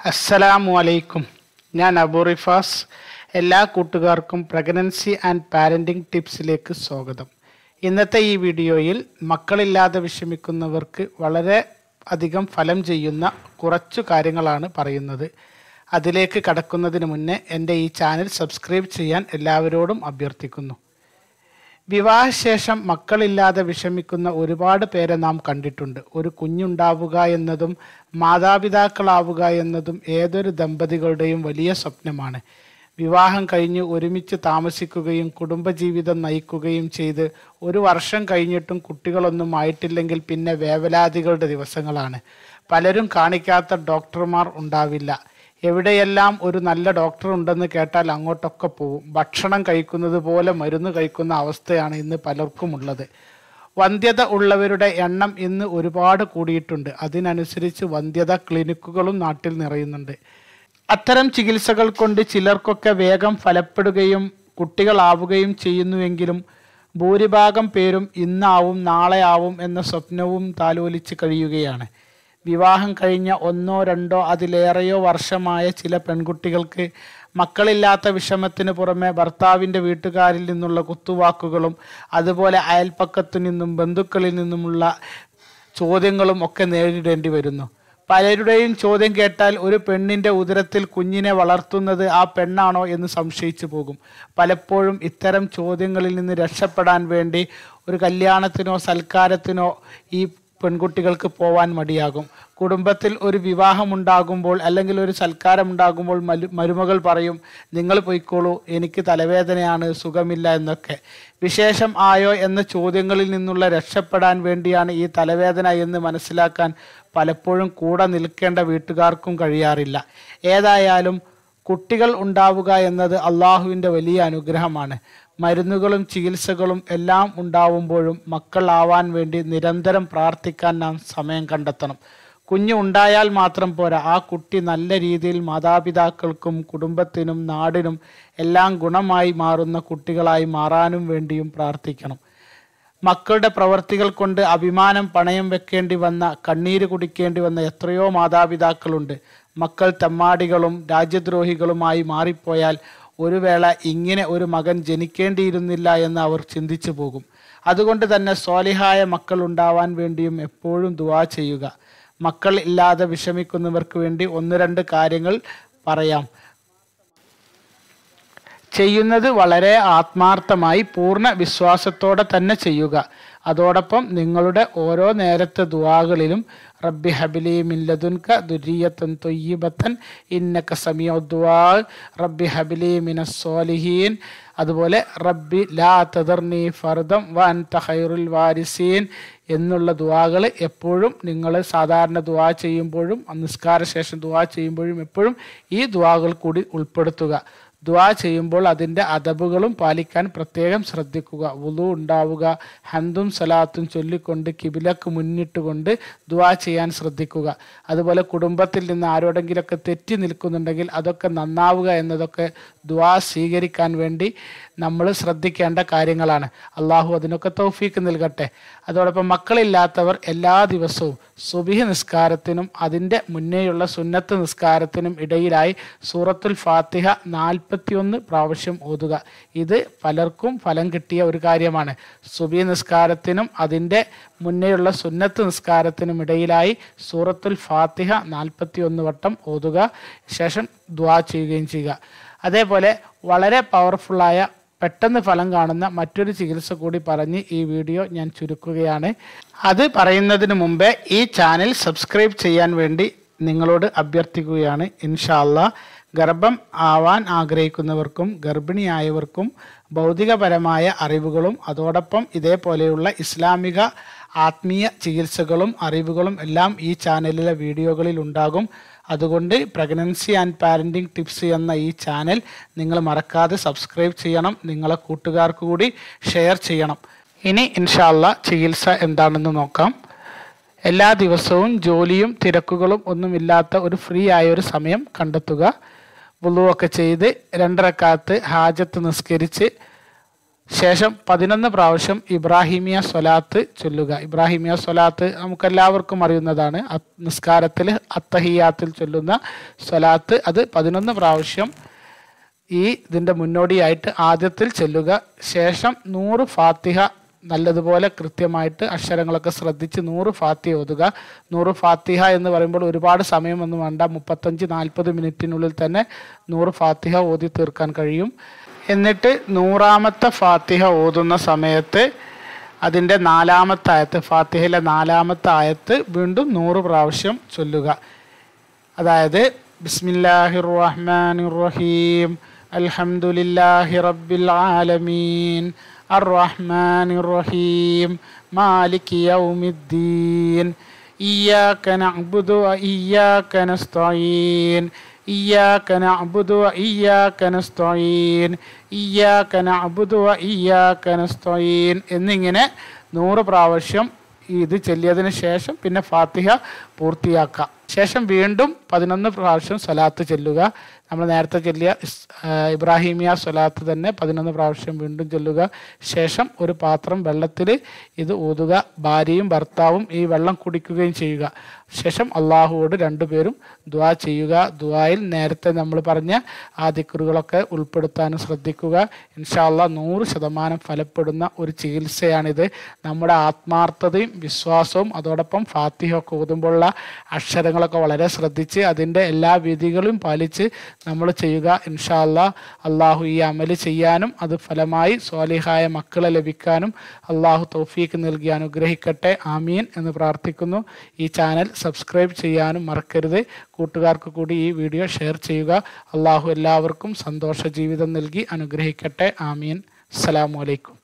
അസ്സലാമു അലൈക്കും ഞാൻ അബു റിഫാസ് എല്ലാ കൂട്ടുകാർക്കും പ്രഗ്നൻസി ആൻഡ് പാരൻറ്റിംഗ് ടിപ്സിലേക്ക് സ്വാഗതം ഇന്നത്തെ ഈ വീഡിയോയിൽ മക്കളില്ലാതെ വിഷമിക്കുന്നവർക്ക് വളരെ അധികം ഫലം ചെയ്യുന്ന കുറച്ചു കാര്യങ്ങളാണ് പറയുന്നത് അതിലേക്ക് കടക്കുന്നതിന് മുന്നേ എൻ്റെ ഈ ചാനൽ സബ്സ്ക്രൈബ് ചെയ്യാൻ എല്ലാവരോടും അഭ്യർത്ഥിക്കുന്നു വിവാഹശേഷം മക്കളില്ലാതെ വിഷമിക്കുന്ന ഒരുപാട് പേരെ നാം കണ്ടിട്ടുണ്ട് ഒരു കുഞ്ഞുണ്ടാവുക എന്നതും മാതാപിതാക്കളാവുക എന്നതും ഏതൊരു ദമ്പതികളുടെയും വലിയ സ്വപ്നമാണ് വിവാഹം കഴിഞ്ഞ് ഒരുമിച്ച് താമസിക്കുകയും കുടുംബജീവിതം നയിക്കുകയും ചെയ്ത് ഒരു വർഷം കഴിഞ്ഞിട്ടും കുട്ടികളൊന്നും ആയിട്ടില്ലെങ്കിൽ പിന്നെ വേവലാതികളുടെ ദിവസങ്ങളാണ് പലരും കാണിക്കാത്ത ഡോക്ടർമാർ ഉണ്ടാവില്ല എവിടെയെല്ലാം ഒരു നല്ല ഡോക്ടർ ഉണ്ടെന്ന് കേട്ടാൽ അങ്ങോട്ടൊക്കെ പോവും ഭക്ഷണം കഴിക്കുന്നത് പോലെ മരുന്ന് കഴിക്കുന്ന അവസ്ഥയാണ് ഇന്ന് പലർക്കും ഉള്ളത് വന്ധ്യത ഉള്ളവരുടെ എണ്ണം ഇന്ന് ഒരുപാട് കൂടിയിട്ടുണ്ട് അതിനനുസരിച്ച് വന്ധ്യത ക്ലിനിക്കുകളും നാട്ടിൽ നിറയുന്നുണ്ട് അത്തരം ചികിത്സകൾ കൊണ്ട് ചിലർക്കൊക്കെ വേഗം ഫലപ്പെടുകയും കുട്ടികളാവുകയും ചെയ്യുന്നുവെങ്കിലും ഭൂരിഭാഗം പേരും ഇന്നാവും നാളെ ആവും എന്ന സ്വപ്നവും താലോലിച്ച് കഴിയുകയാണ് വിവാഹം കഴിഞ്ഞ ഒന്നോ രണ്ടോ അതിലേറെയോ വർഷമായ ചില പെൺകുട്ടികൾക്ക് മക്കളില്ലാത്ത വിഷമത്തിന് പുറമെ ഭർത്താവിൻ്റെ വീട്ടുകാരിൽ നിന്നുള്ള കുത്തുവാക്കുകളും അതുപോലെ അയൽപ്പക്കത്തു നിന്നും ബന്ധുക്കളിൽ നിന്നുമുള്ള ചോദ്യങ്ങളും ഒക്കെ നേരിടേണ്ടി വരുന്നു പലരുടെയും ചോദ്യം കേട്ടാൽ ഒരു പെണ്ണിൻ്റെ ഉദരത്തിൽ കുഞ്ഞിനെ വളർത്തുന്നത് ആ പെണ്ണാണോ എന്ന് സംശയിച്ചു പോകും പലപ്പോഴും ഇത്തരം ചോദ്യങ്ങളിൽ നിന്ന് രക്ഷപ്പെടാൻ വേണ്ടി ഒരു കല്യാണത്തിനോ സൽക്കാരത്തിനോ ഈ പെൺകുട്ടികൾക്ക് പോവാൻ മടിയാകും കുടുംബത്തിൽ ഒരു വിവാഹം ഉണ്ടാകുമ്പോൾ അല്ലെങ്കിൽ ഒരു സൽക്കാരം ഉണ്ടാകുമ്പോൾ മലു മരുമകൾ പറയും നിങ്ങൾ പൊയ്ക്കോളൂ എനിക്ക് തലവേദനയാണ് സുഖമില്ല എന്നൊക്കെ വിശേഷം ആയോ എന്ന ചോദ്യങ്ങളിൽ നിന്നുള്ള രക്ഷപ്പെടാൻ വേണ്ടിയാണ് ഈ തലവേദന എന്ന് മനസ്സിലാക്കാൻ പലപ്പോഴും കൂടെ നിൽക്കേണ്ട വീട്ടുകാർക്കും കഴിയാറില്ല ഏതായാലും കുട്ടികൾ ഉണ്ടാവുക എന്നത് അള്ളാഹുവിൻ്റെ വലിയ അനുഗ്രഹമാണ് മരുന്നുകളും ചികിത്സകളും എല്ലാം ഉണ്ടാവുമ്പോഴും മക്കളാവാൻ വേണ്ടി നിരന്തരം പ്രാർത്ഥിക്കാൻ നാം സമയം കണ്ടെത്തണം കുഞ്ഞ് ഉണ്ടായാൽ മാത്രം പോരാ ആ കുട്ടി നല്ല രീതിയിൽ മാതാപിതാക്കൾക്കും കുടുംബത്തിനും നാടിനും എല്ലാം ഗുണമായി മാറുന്ന കുട്ടികളായി മാറാനും വേണ്ടിയും പ്രാർത്ഥിക്കണം മക്കളുടെ പ്രവർത്തികൾ കൊണ്ട് അഭിമാനം പണയം വെക്കേണ്ടി വന്ന കണ്ണീര് കുടിക്കേണ്ടി വന്ന എത്രയോ മാതാപിതാക്കളുണ്ട് മക്കൾ തെമ്മാടികളും രാജ്യദ്രോഹികളുമായി മാറിപ്പോയാൽ ഒരു വേള ഇങ്ങനെ ഒരു മകൻ ജനിക്കേണ്ടിയിരുന്നില്ല എന്ന് അവർ ചിന്തിച്ചു പോകും അതുകൊണ്ട് തന്നെ സ്വാലിഹായ മക്കൾ ഉണ്ടാവാൻ വേണ്ടിയും എപ്പോഴും ദുവാ ചെയ്യുക മക്കൾ ഇല്ലാതെ വിഷമിക്കുന്നവർക്ക് വേണ്ടി ഒന്ന് രണ്ട് കാര്യങ്ങൾ പറയാം ചെയ്യുന്നത് വളരെ ആത്മാർത്ഥമായി പൂർണ്ണ വിശ്വാസത്തോടെ തന്നെ ചെയ്യുക അതോടൊപ്പം നിങ്ങളുടെ ഓരോ നേരത്തെ ദുവാകളിലും റബ്ബി ഹബിലി മില്ലതുൻക ദുരിയത്തൻ തൊയ്യബത്തൻ ഇന്നക്ക സമിയ ദുവാ റബ്ബി ഹബിലി മിനസ്സോലിഹീൻ അതുപോലെ റബ്ബി ലാ തദർനി ഫർദം വൻ തഹൈറുൽ വാരിസീൻ എന്നുള്ള ദുവാകൾ എപ്പോഴും നിങ്ങൾ സാധാരണ ദുവാ ചെയ്യുമ്പോഴും നിസ്കാര ശേഷം ദുവാ ചെയ്യുമ്പോഴും എപ്പോഴും ഈ ദുവാകൾ കൂടി ഉൾപ്പെടുത്തുക ദ്വാ ചെയ്യുമ്പോൾ അതിൻ്റെ അതബുകളും പാലിക്കാൻ പ്രത്യേകം ശ്രദ്ധിക്കുക വുളു ഉണ്ടാവുക ഹന്തും സലാത്തും ചൊല്ലിക്കൊണ്ട് കിബിലക്ക് മുന്നിട്ടുകൊണ്ട് ദ്വാ ചെയ്യാൻ ശ്രദ്ധിക്കുക അതുപോലെ കുടുംബത്തിൽ നിന്ന് ആരോടെങ്കിലൊക്കെ തെറ്റി നിൽക്കുന്നുണ്ടെങ്കിൽ അതൊക്കെ നന്നാവുക എന്നതൊക്കെ ദ്വാ സ്വീകരിക്കാൻ വേണ്ടി നമ്മൾ ശ്രദ്ധിക്കേണ്ട കാര്യങ്ങളാണ് അള്ളാഹു അതിനൊക്കെ തൗഫീക്ക് നൽകട്ടെ അതോടൊപ്പം മക്കളില്ലാത്തവർ എല്ലാ ദിവസവും സുബിഹ് നിസ്കാരത്തിനും അതിൻ്റെ മുന്നേയുള്ള സുന്നത്ത് നിസ്കാരത്തിനും ഇടയിലായി സൂറത്തുൽ ഫാത്തിഹ നാൽപ്പത്തിയൊന്ന് പ്രാവശ്യം ഓതുക ഇത് പലർക്കും ഫലം കിട്ടിയ ഒരു കാര്യമാണ് സുബി നിസ്കാരത്തിനും അതിൻ്റെ മുന്നേയുള്ള സുന്നത്ത് നിസ്കാരത്തിനും ഇടയിലായി സൂറത്തുൽ ഫാത്തിഹ നാൽപ്പത്തിയൊന്ന് വട്ടം ഓതുക ശേഷം ദ്വാ ചെയ്യുകയും ചെയ്യുക അതേപോലെ വളരെ പവർഫുള്ളായ പെട്ടെന്ന് ഫലം കാണുന്ന മറ്റൊരു ചികിത്സ കൂടി പറഞ്ഞ് ഈ വീഡിയോ ഞാൻ ചുരുക്കുകയാണ് അത് പറയുന്നതിന് മുമ്പേ ഈ ചാനൽ സബ്സ്ക്രൈബ് ചെയ്യാൻ വേണ്ടി നിങ്ങളോട് അഭ്യർത്ഥിക്കുകയാണ് ഇൻഷാല്ല ഗർഭം ആവാൻ ആഗ്രഹിക്കുന്നവർക്കും ഗർഭിണിയായവർക്കും ഭൗതികപരമായ അറിവുകളും അതോടൊപ്പം ഇതേപോലെയുള്ള ഇസ്ലാമിക ആത്മീയ ചികിത്സകളും അറിവുകളും എല്ലാം ഈ ചാനലിലെ വീഡിയോകളിൽ ഉണ്ടാകും അതുകൊണ്ട് പ്രഗ്നൻസി ആൻഡ് പാരൻറ്റിംഗ് ടിപ്സ് എന്ന ഈ ചാനൽ നിങ്ങൾ മറക്കാതെ സബ്സ്ക്രൈബ് ചെയ്യണം നിങ്ങളെ കൂട്ടുകാർക്ക് കൂടി ഷെയർ ചെയ്യണം ഇനി ഇൻഷാല്ല ചികിത്സ എന്താണെന്ന് നോക്കാം എല്ലാ ദിവസവും ജോലിയും തിരക്കുകളും ഒന്നുമില്ലാത്ത ഒരു ഫ്രീ ആയ ഒരു സമയം കണ്ടെത്തുക വുളുവൊക്കെ ചെയ്ത് രണ്ടരക്കാത്ത് ഹാജത്ത് നിസ്കരിച്ച് ശേഷം പതിനൊന്ന് പ്രാവശ്യം ഇബ്രാഹിമിയ സ്വലാത്ത് ചൊല്ലുക ഇബ്രാഹിമിയ സ്വലാത്ത് നമുക്കെല്ലാവർക്കും അറിയുന്നതാണ് അ- നിസ്കാരത്തിൽ അത്തഹിയാത്തിൽ ചൊല്ലുന്ന സ്വലാത്ത് അത് പതിനൊന്ന് പ്രാവശ്യം ഈ ഇതിൻ്റെ മുന്നോടിയായിട്ട് ആദ്യത്തിൽ ചെല്ലുക ശേഷം നൂറ് ഫാത്തിഹ നല്ലതുപോലെ കൃത്യമായിട്ട് അക്ഷരങ്ങളൊക്കെ ശ്രദ്ധിച്ച് നൂറ് ഫാത്തിഹ ഓതുക നൂറ് ഫാത്തിഹ എന്ന് പറയുമ്പോൾ ഒരുപാട് സമയമൊന്നും വേണ്ട മുപ്പത്തഞ്ച് നാൽപ്പത് മിനിറ്റിനുള്ളിൽ തന്നെ നൂറ് ഫാത്തിഹ ഓതി തീർക്കാൻ കഴിയും എന്നിട്ട് നൂറാമത്തെ ഫാത്തിഹ ഓതുന്ന സമയത്ത് അതിൻ്റെ നാലാമത്തെ ആയത്ത് ഫാത്തിഹയിലെ നാലാമത്തെ ആയത്ത് വീണ്ടും നൂറ് പ്രാവശ്യം ചൊല്ലുക അതായത് ബിസ്മില്ലാഹിർ റഹ്മാനിർ റഹീം അൽഹംദുലില്ലാഹി റബ്ബിൽ ആലമീൻ അർ റഹ്മാനിർ റഹീം മാലിക് യൗമിദ്ദീൻ ഇയ്യാക നഅ്ബുദു വ ഇയ്യാക നസ്തഈൻ إياك نعبد وإياك نستعين إياك نعبد وإياك نستعين എന്നിങ്ങനെ നൂറ് പ്രാവശ്യം ഇത് ചൊല്ലിയതിന് ശേഷം പിന്നെ ഫാത്തിഹ പൂർത്തിയാക്കുക ശേഷം വീണ്ടും പതിനൊന്ന് പ്രാവശ്യം സ്വലാത്ത് ചൊല്ലുക നമ്മൾ നേരത്തെ ചൊല്ലിയ ഇസ്- ആ, ഇബ്രാഹിമിയ സ്വലാത്ത് തന്നെ പതിനൊന്ന് പ്രാവശ്യം വീണ്ടും ചൊല്ലുക ശേഷം ഒരു പാത്രം വെള്ളത്തിൽ ഇത് ഊതുക ഭാര്യയും ഭർത്താവും ഈ വെള്ളം കുടിക്കുകയും ചെയ്യുക ശേഷം അള്ളാഹുവോട് രണ്ടുപേരും ദുആ ചെയ്യുക ദുആയിൽ നേരത്തെ നമ്മൾ പറഞ്ഞ ആ ദിക്റുകളൊക്കെ ഉൾപ്പെടുത്താനും ശ്രദ്ധിക്കുക ഇൻഷാല്ല നൂറ് ശതമാനം ഫലപ്പെടുന്ന ഒരു ചികിത്സയാണിത് നമ്മുടെ ആത്മാർത്ഥതയും വിശ്വാസവും അതോടൊപ്പം ഫാത്തിഹൊക്കെ ഓതുമ്പോഴുള്ള അക്ഷരങ്ങളൊക്കെ വളരെ ശ്രദ്ധിച്ച് അതിൻ്റെ എല്ലാ വിധികളും പാലിച്ച് നമ്മൾ ചെയ്യുക ഇൻഷാല്ല അള്ളാഹു ഈ അമല് ചെയ്യാനും അത് ഫലമായി സ്വാലിഹായ മക്കളെ ലഭിക്കാനും അള്ളാഹു തൗഫീക്ക് നൽകി അനുഗ്രഹിക്കട്ടെ ആമീൻ എന്ന് പ്രാർത്ഥിക്കുന്നു ഈ ചാനൽ സബ്സ്ക്രൈബ് ചെയ്യാനും മറക്കരുത് കൂട്ടുകാർക്ക് കൂടി ഈ വീഡിയോ ഷെയർ ചെയ്യുക അള്ളാഹു എല്ലാവർക്കും സന്തോഷ ജീവിതം നൽകി അനുഗ്രഹിക്കട്ടെ ആമീൻ അസ്സലാമു അലൈക്കും